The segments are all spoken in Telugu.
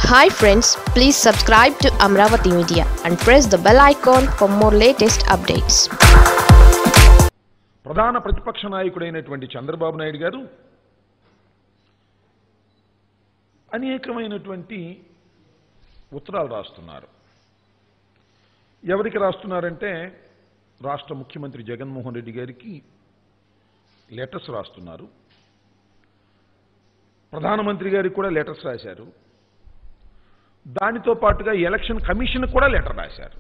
hi friends please subscribe to Amaravati media and press the bell icon for more latest updates ప్రధాన ప్రతిపక్ష నాయకుడైనటువంటి చంద్రబాబు నాయుడు గారు అనేకమైనటువంటి ఉత్తరాలు రాస్తున్నారు ఎవరికి రాస్తున్నారంటే రాష్ట్ర ముఖ్యమంత్రి జగన్మోహన్ రెడ్డి గారికి లెటర్స్ రాస్తున్నారు ప్రధానమంత్రి గారికి కూడా లెటర్స్ రాశారు దానితో పాటుగా ఎలక్షన్ కమిషన్ కూడా లెటర్ రాశారు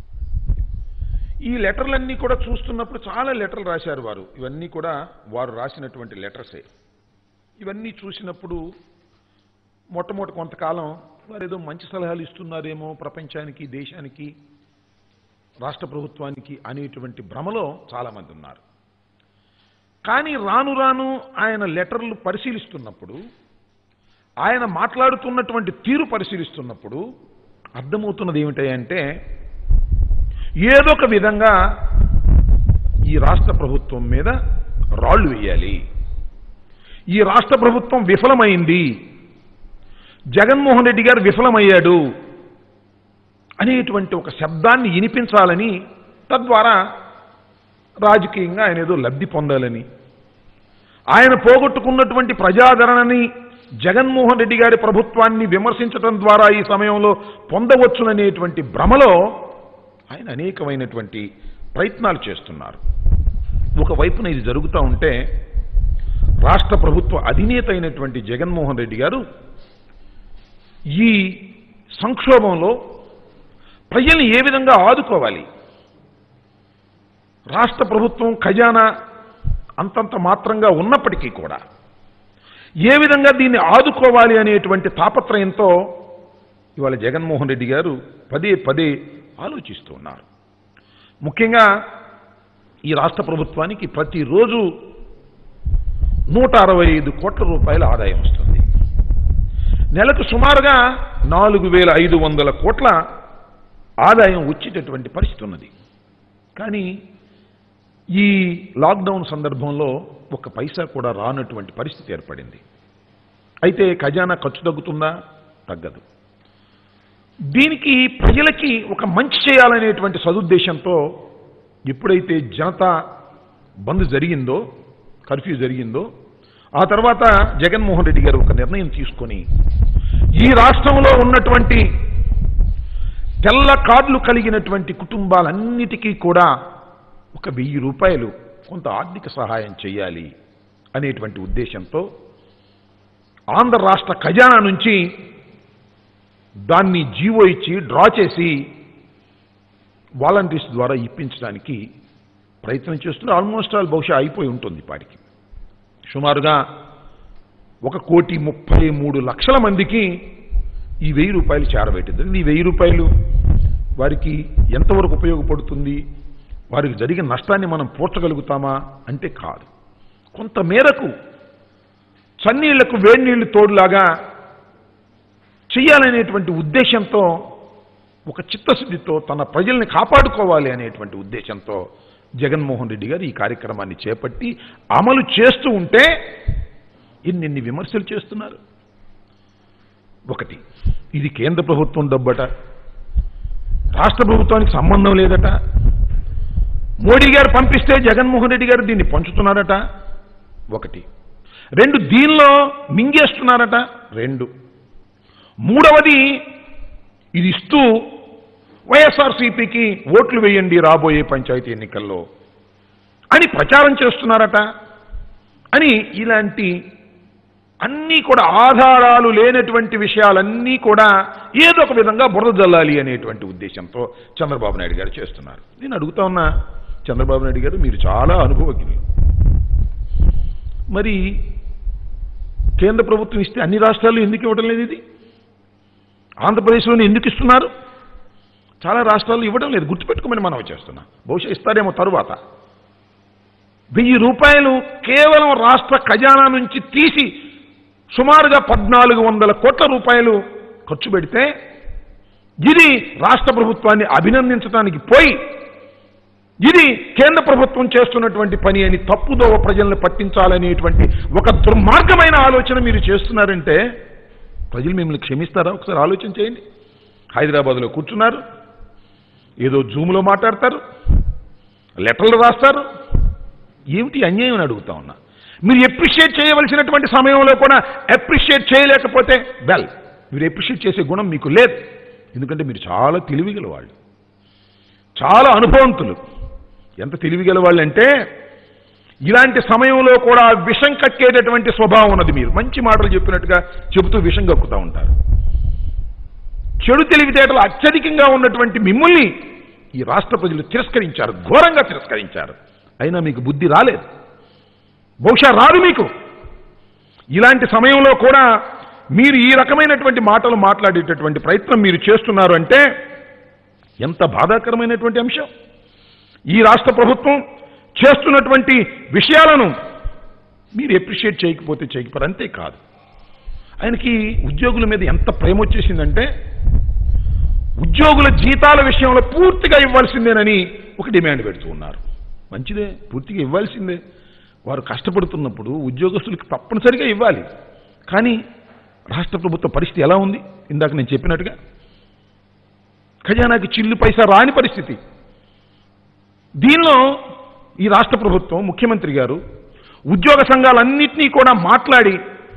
ఈ లెటర్లన్నీ కూడా చూస్తున్నప్పుడు చాలా లెటర్లు రాశారు వారు ఇవన్నీ కూడా వారు రాసినటువంటి లెటర్సే ఇవన్నీ చూసినప్పుడు మొట్టమొదటి కొంతకాలం వారు ఏదో మంచి సలహాలు ఇస్తున్నారేమో ప్రపంచానికి దేశానికి రాష్ట్ర ప్రభుత్వానికి అనేటువంటి భ్రమలో చాలామంది ఉన్నారు కానీ రాను రాను ఆయన లెటర్లు పరిశీలిస్తున్నప్పుడు ఆయన మాట్లాడుతున్నటువంటి తీరు పరిశీలిస్తున్నప్పుడు అర్థమవుతున్నది ఏమిటంటే ఏదో ఒక విధంగా ఈ రాష్ట్ర ప్రభుత్వం మీద రాళ్లు వేయాలి ఈ రాష్ట్ర ప్రభుత్వం విఫలమైంది జగన్మోహన్ రెడ్డి గారు విఫలమయ్యాడు అనేటువంటి ఒక శబ్దాన్ని వినిపించాలని తద్వారా రాజకీయంగా ఆయన ఏదో లబ్ధి పొందాలని ఆయన పోగొట్టుకున్నటువంటి ప్రజాదరణని జగన్మోహన్ రెడ్డి గారి ప్రభుత్వాన్ని విమర్శించడం ద్వారా ఈ సమయంలో పొందవచ్చుననేటువంటి భ్రమలో ఆయన అనేకమైనటువంటి ప్రయత్నాలు చేస్తున్నారు ఒకవైపున ఇది జరుగుతూ ఉంటే రాష్ట్ర ప్రభుత్వ అధినేత అయినటువంటి జగన్మోహన్ రెడ్డి గారు ఈ సంక్షోభంలో ప్రజల్ని ఏ విధంగా ఆదుకోవాలి రాష్ట్ర ప్రభుత్వం ఖజానా అంతంత మాత్రంగా ఉన్నప్పటికీ కూడా ఏ విధంగా దీన్ని ఆదుకోవాలి అనేటువంటి తాపత్రయంతో ఇవాళ జగన్మోహన్ రెడ్డి గారు పదే పదే ఆలోచిస్తూ ఉన్నారు ముఖ్యంగా ఈ రాష్ట్ర ప్రభుత్వానికి ప్రతిరోజు నూట అరవై ఐదు కోట్ల రూపాయల ఆదాయం వస్తుంది నెలకు సుమారుగా నాలుగు వేల ఐదు వందల కోట్ల ఆదాయం వచ్చేటటువంటి పరిస్థితి ఉన్నది కానీ ఈ లాక్డౌన్ సందర్భంలో ఒక పైసా కూడా రానటువంటి పరిస్థితి ఏర్పడింది అయితే ఖజానా ఖర్చు తగ్గుతుందా తగ్గదు దీనికి ప్రజలకి ఒక మంచి చేయాలనేటువంటి సదుద్దేశంతో ఎప్పుడైతే జనతా బంద్ జరిగిందో కర్ఫ్యూ జరిగిందో ఆ తర్వాత జగన్మోహన్ రెడ్డి గారు ఒక నిర్ణయం తీసుకొని ఈ రాష్ట్రంలో ఉన్నటువంటి తెల్ల కార్డులు కలిగినటువంటి కుటుంబాలన్నిటికీ కూడా ఒక వెయ్యి రూపాయలు కొంత ఆర్థిక సహాయం చేయాలి అనేటువంటి ఉద్దేశంతో ఆంధ్ర రాష్ట్ర ఖజానా నుంచి దాన్ని జీవో ఇచ్చి డ్రా చేసి వాలంటీర్స్ ద్వారా ఇప్పించడానికి ప్రయత్నం చేస్తున్నారు ఆల్మోస్ట్ ఆల్ బహుశా అయిపోయి ఉంటుంది పాటికి సుమారుగా ఒక కోటి ముప్పై మూడు లక్షల మందికి ఈ వెయ్యి రూపాయలు చేరబెట్టింది ఈ వెయ్యి రూపాయలు వారికి ఎంతవరకు ఉపయోగపడుతుంది వారికి జరిగిన నష్టాన్ని మనం పూడ్చగలుగుతామా అంటే కాదు కొంత మేరకు చన్నీళ్లకు వేడి నీళ్లు తోడులాగా చేయాలనేటువంటి ఉద్దేశంతో ఒక చిత్తశుద్ధితో తన ప్రజల్ని కాపాడుకోవాలి అనేటువంటి ఉద్దేశంతో జగన్మోహన్ రెడ్డి గారు ఈ కార్యక్రమాన్ని చేపట్టి అమలు చేస్తూ ఉంటే ఇన్నిన్ని విమర్శలు చేస్తున్నారు ఒకటి ఇది కేంద్ర ప్రభుత్వం డబ్బట రాష్ట్ర ప్రభుత్వానికి సంబంధం లేదట మోడీ గారు పంపిస్తే జగన్మోహన్ రెడ్డి గారు దీన్ని పంచుతున్నారట ఒకటి రెండు దీనిలో మింగేస్తున్నారట రెండు మూడవది ఇది ఇస్తూ వైఎస్ఆర్సీపీకి ఓట్లు వేయండి రాబోయే పంచాయతీ ఎన్నికల్లో అని ప్రచారం చేస్తున్నారట అని ఇలాంటి అన్నీ కూడా ఆధారాలు లేనటువంటి విషయాలన్నీ కూడా ఏదో ఒక విధంగా బురద జల్లాలి అనేటువంటి ఉద్దేశంతో చంద్రబాబు నాయుడు గారు చేస్తున్నారు నేను అడుగుతా ఉన్నా చంద్రబాబు నాయుడు గారు మీరు చాలా అనుభవజ్ఞులు మరి కేంద్ర ప్రభుత్వం ఇస్తే అన్ని రాష్ట్రాలు ఎందుకు ఇవ్వడం లేదు ఇది ఆంధ్రప్రదేశ్లోనే ఎందుకు ఇస్తున్నారు చాలా రాష్ట్రాలు ఇవ్వడం లేదు గుర్తుపెట్టుకోమని మనం చేస్తున్నాం బహుశా ఇస్తారేమో తరువాత వెయ్యి రూపాయలు కేవలం రాష్ట్ర ఖజానా నుంచి తీసి సుమారుగా పద్నాలుగు వందల కోట్ల రూపాయలు ఖర్చు పెడితే ఇది రాష్ట్ర ప్రభుత్వాన్ని అభినందించడానికి పోయి ఇది కేంద్ర ప్రభుత్వం చేస్తున్నటువంటి పని అని తప్పుదోవ ప్రజలను పట్టించాలనేటువంటి ఒక దుర్మార్గమైన ఆలోచన మీరు చేస్తున్నారంటే ప్రజలు మిమ్మల్ని క్షమిస్తారా ఒకసారి ఆలోచన చేయండి హైదరాబాద్లో కూర్చున్నారు ఏదో జూమ్లో మాట్లాడతారు లెటర్లు రాస్తారు ఏమిటి అన్యాయం అని అడుగుతా ఉన్నా మీరు ఎప్రిషియేట్ చేయవలసినటువంటి సమయంలో కూడా అప్రిషియేట్ చేయలేకపోతే వెల్ మీరు ఎప్రిషియేట్ చేసే గుణం మీకు లేదు ఎందుకంటే మీరు చాలా తెలివిగల వాళ్ళు చాలా అనుభవంతులు ఎంత తెలివిగల వాళ్ళు అంటే ఇలాంటి సమయంలో కూడా విషం కక్కేటటువంటి స్వభావం ఉన్నది మీరు మంచి మాటలు చెప్పినట్టుగా చెబుతూ విషం కక్కుతూ ఉంటారు చెడు తెలివితేటలు అత్యధికంగా ఉన్నటువంటి మిమ్మల్ని ఈ రాష్ట్ర ప్రజలు తిరస్కరించారు ఘోరంగా తిరస్కరించారు అయినా మీకు బుద్ధి రాలేదు బహుశా రాదు మీకు ఇలాంటి సమయంలో కూడా మీరు ఈ రకమైనటువంటి మాటలు మాట్లాడేటటువంటి ప్రయత్నం మీరు చేస్తున్నారు అంటే ఎంత బాధాకరమైనటువంటి అంశం ఈ రాష్ట్ర ప్రభుత్వం చేస్తున్నటువంటి విషయాలను మీరు ఎప్రిషియేట్ చేయకపోతే చేయకపోరు అంతే కాదు ఆయనకి ఉద్యోగుల మీద ఎంత ప్రేమ వచ్చేసిందంటే ఉద్యోగుల జీతాల విషయంలో పూర్తిగా ఇవ్వాల్సిందేనని ఒక డిమాండ్ పెడుతూ ఉన్నారు మంచిదే పూర్తిగా ఇవ్వాల్సిందే వారు కష్టపడుతున్నప్పుడు ఉద్యోగస్తులకు తప్పనిసరిగా ఇవ్వాలి కానీ రాష్ట్ర ప్రభుత్వ పరిస్థితి ఎలా ఉంది ఇందాక నేను చెప్పినట్టుగా ఖజానాకి చిల్లు పైసా రాని పరిస్థితి దీనిలో ఈ రాష్ట్ర ప్రభుత్వం ముఖ్యమంత్రి గారు ఉద్యోగ సంఘాలన్నింటినీ కూడా మాట్లాడి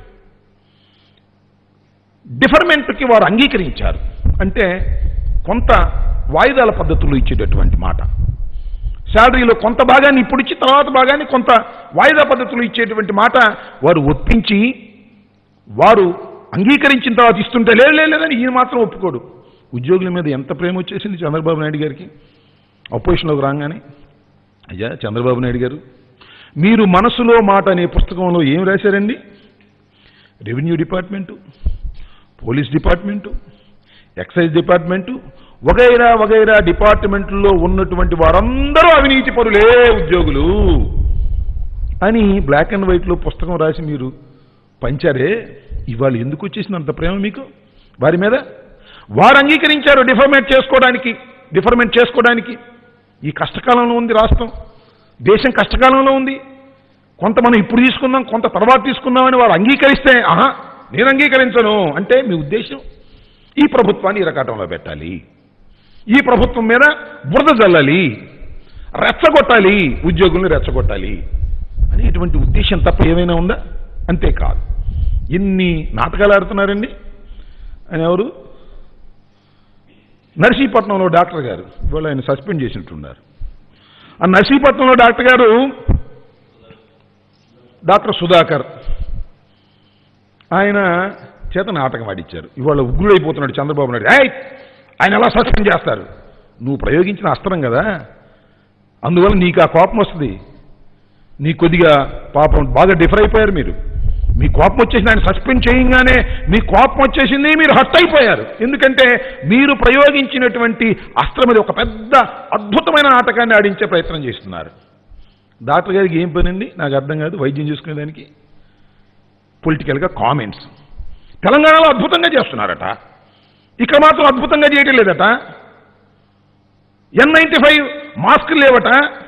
డిఫర్మెంట్కి వారు అంగీకరించారు అంటే కొంత వాయిదాల పద్ధతుల్లో ఇచ్చేటటువంటి మాట శాలరీలో కొంత భాగాన్ని ఇప్పుడు ఇచ్చి తర్వాత భాగాన్ని కొంత వాయిదా పద్ధతులు ఇచ్చేటువంటి మాట వారు ఒప్పించి వారు అంగీకరించిన తర్వాత ఇస్తుంటే లేదు లేదు, లేదని ఈయన మాత్రం ఒప్పుకోడు ఉద్యోగుల మీద ఎంత ప్రేమ వచ్చేసింది చంద్రబాబు నాయుడు గారికి అపోజిషన్లోకి రాగానే అయ్యా చంద్రబాబు నాయుడు గారు మీరు మనసులో మాట అనే పుస్తకంలో ఏం రాశారండి revenue department police department excise department వగైరా వగైరా డిపార్ట్మెంట్లో ఉన్నటువంటి వారందరూ అవినీతి పరులే ఉద్యోగులు అని బ్లాక్ అండ్ వైట్లో పుస్తకం రాసి మీరు పంచారే ఇవాళ ఎందుకు వచ్చేసింది అంత ప్రేమ మీకు వారి మీద వారు అంగీకరించారు డిఫర్మేట్ చేసుకోవడానికి డిఫర్మెంట్ చేసుకోవడానికి ఈ కష్టకాలంలో ఉంది రాష్ట్రం దేశం కష్టకాలంలో ఉంది కొంత మనం ఇప్పుడు తీసుకుందాం కొంత తర్వాత తీసుకుందామని వారు అంగీకరిస్తే ఆహా నేను అంగీకరించను అంటే మీ ఉద్దేశం ఈ ప్రభుత్వాన్ని ఇరకాటంలో పెట్టాలి ఈ ప్రభుత్వం మీద బురద జల్లాలి రెచ్చగొట్టాలి ఉద్యోగుల్ని రెచ్చగొట్టాలి అనేటువంటి ఉద్దేశం తప్ప ఏమైనా ఉందా అంతేకాదు ఎన్ని నాటకాలు ఆడుతున్నారండి ఆయన ఎవరు నర్సీపట్నంలో డాక్టర్ గారు ఇవాళ ఆయన సస్పెండ్ చేసినట్టున్నారు ఆ నర్సీపట్నంలో డాక్టర్ గారు డాక్టర్ సుధాకర్ ఆయన చేత నాటకం ఆడిచ్చారు ఇవాళ ఉగ్రుడైపోతున్నాడు చంద్రబాబు నాయుడు ఏయ్ ఆయన ఎలా సస్పెండ్ చేస్తారు నువ్వు ప్రయోగించిన అస్త్రం కదా అందువల్ల నీకు ఆ కోపం వస్తుంది నీ కొద్దిగా పాపం బాగా డిఫర్ అయిపోయారు మీరు మీ కోపం వచ్చేసింది ఆయన సస్పెండ్ చేయగానే మీ కోపం వచ్చేసింది మీరు హట్ అయిపోయారు ఎందుకంటే మీరు ప్రయోగించినటువంటి అస్త్రం మీద ఒక పెద్ద అద్భుతమైన నాటకాన్ని ఆడించే ప్రయత్నం చేస్తున్నారు డాక్టర్ గారికి ఏం పనండి నాకు అర్థం కాదు వైద్యం చేసుకునేదానికి పొలిటికల్గా కామెంట్స్ తెలంగాణలో అద్భుతంగా చేస్తున్నారట ఇక్కడ మాత్రం అద్భుతంగా చేయటం లేదట ఎన్ నైంటీ ఫైవ్ మాస్కులు లేవట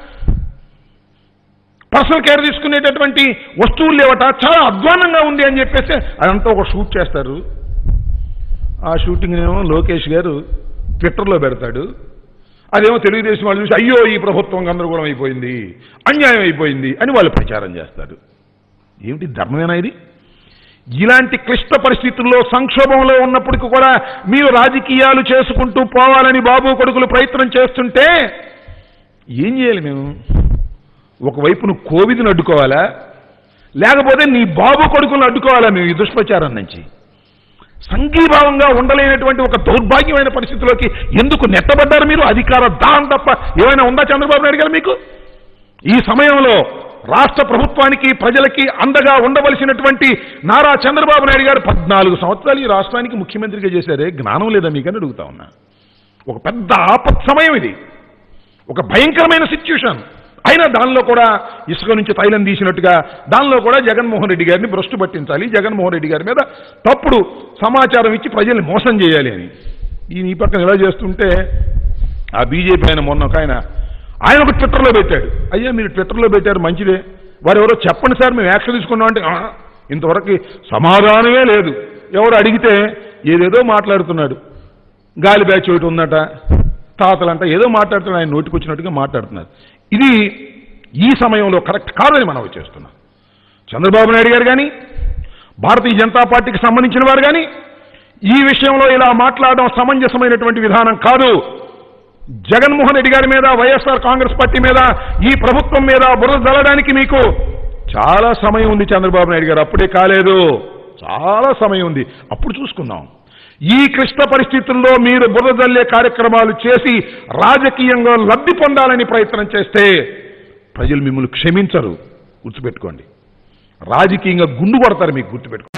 పర్సనల్ కేర్ తీసుకునేటటువంటి వస్తువులు లేవట చాలా అధ్వానంగా ఉంది అని చెప్పేసి అదంతా ఒక షూట్ చేస్తారు ఆ షూటింగ్ ఏమో లోకేష్ గారు ట్విట్టర్లో పెడతాడు అదేమో తెలుగుదేశం వాళ్ళు చూసి అయ్యో ఈ ప్రభుత్వం గందరగోళం అయిపోయింది అన్యాయం అయిపోయింది అని వాళ్ళు ప్రచారం చేస్తారు ఏమిటి ధర్మమేనా ఇది ఇలాంటి క్లిష్ట పరిస్థితుల్లో సంక్షోభంలో ఉన్నప్పటికీ కూడా మీరు రాజకీయాలు చేసుకుంటూ పోవాలని బాబు కొడుకులు ప్రయత్నం చేస్తుంటే ఏం చేయాలి మేము ఒకవైపు నువ్వు కోవిడ్ని అడ్డుకోవాలా లేకపోతే నీ బాబు కొడుకులను అడ్డుకోవాలా మేము ఈ దుష్ప్రచారం నుంచి సంఘీభావంగా ఉండలేనటువంటి ఒక దౌర్భాగ్యమైన పరిస్థితిలోకి ఎందుకు నెట్టబడ్డారు మీరు అధికార దాహం తప్ప ఏమైనా ఉందా చంద్రబాబు నాయుడు గారు మీకు ఈ సమయంలో రాష్ట్ర ప్రభుత్వానికి ప్రజలకి అండగా ఉండవలసినటువంటి నారా చంద్రబాబు నాయుడు గారు పద్నాలుగు సంవత్సరాలు ఈ రాష్ట్రానికి ముఖ్యమంత్రిగా చేశారే జ్ఞానం లేదా మీకని అడుగుతా ఉన్నా ఒక పెద్ద ఆపత్ సమయం ఇది ఒక భయంకరమైన సిచ్యుయేషన్ అయినా దానిలో కూడా ఇసుక నుంచి తైలం తీసినట్టుగా దానిలో కూడా జగన్మోహన్ రెడ్డి గారిని భ్రష్టు పట్టించాలి జగన్మోహన్ రెడ్డి గారి మీద తప్పుడు సమాచారం ఇచ్చి ప్రజల్ని మోసం చేయాలి అని ఈయన ఈ పక్కన ఎలా చేస్తుంటే ఆ బీజేపీ ఆయన మొన్న ఒక ఆయన ఆయన ఒక ట్విట్టర్లో పెట్టాడు అయ్యా మీరు ట్విట్టర్లో పెట్టారు మంచిదే వారు ఎవరో చెప్పండి సార్ మేము యాక్షన్ తీసుకున్నాం అంటే "ఆ, ఇంతవరకు సమాధానమే లేదు ఎవరు అడిగితే ఏదేదో మాట్లాడుతున్నాడు గాలి బ్యాచ్ ఒకటి ఉందట తాతలంట ఏదో మాట్లాడుతున్నాడు ఆయన నోటికి వచ్చినట్టుగా మాట్లాడుతున్నారు ఇది ఈ సమయంలో కరెక్ట్ కాదని మనం చేస్తున్నాం చంద్రబాబు నాయుడు గారు కానీ భారతీయ జనతా పార్టీకి సంబంధించిన వారు కానీ ఈ విషయంలో ఇలా మాట్లాడడం సమంజసమైనటువంటి విధానం కాదు జగన్మోహన్ రెడ్డి గారి మీద వైఎస్ఆర్ కాంగ్రెస్ పార్టీ మీద ఈ ప్రభుత్వం మీద బురద జల్లడానికి మీకు చాలా సమయం ఉంది చంద్రబాబు నాయుడు గారు అప్పుడే కాలేదు చాలా సమయం ఉంది అప్పుడు చూసుకుందాం ఈ క్లిష్ట పరిస్థితుల్లో మీరు బురద జల్లే కార్యక్రమాలు చేసి రాజకీయంగా లబ్ధి పొందాలని ప్రయత్నం చేస్తే ప్రజలు మిమ్మల్ని క్షమించరు గుర్తుపెట్టుకోండి రాజకీయంగా గుండు కొడతారు మీకు గుర్తుపెట్టుకోండి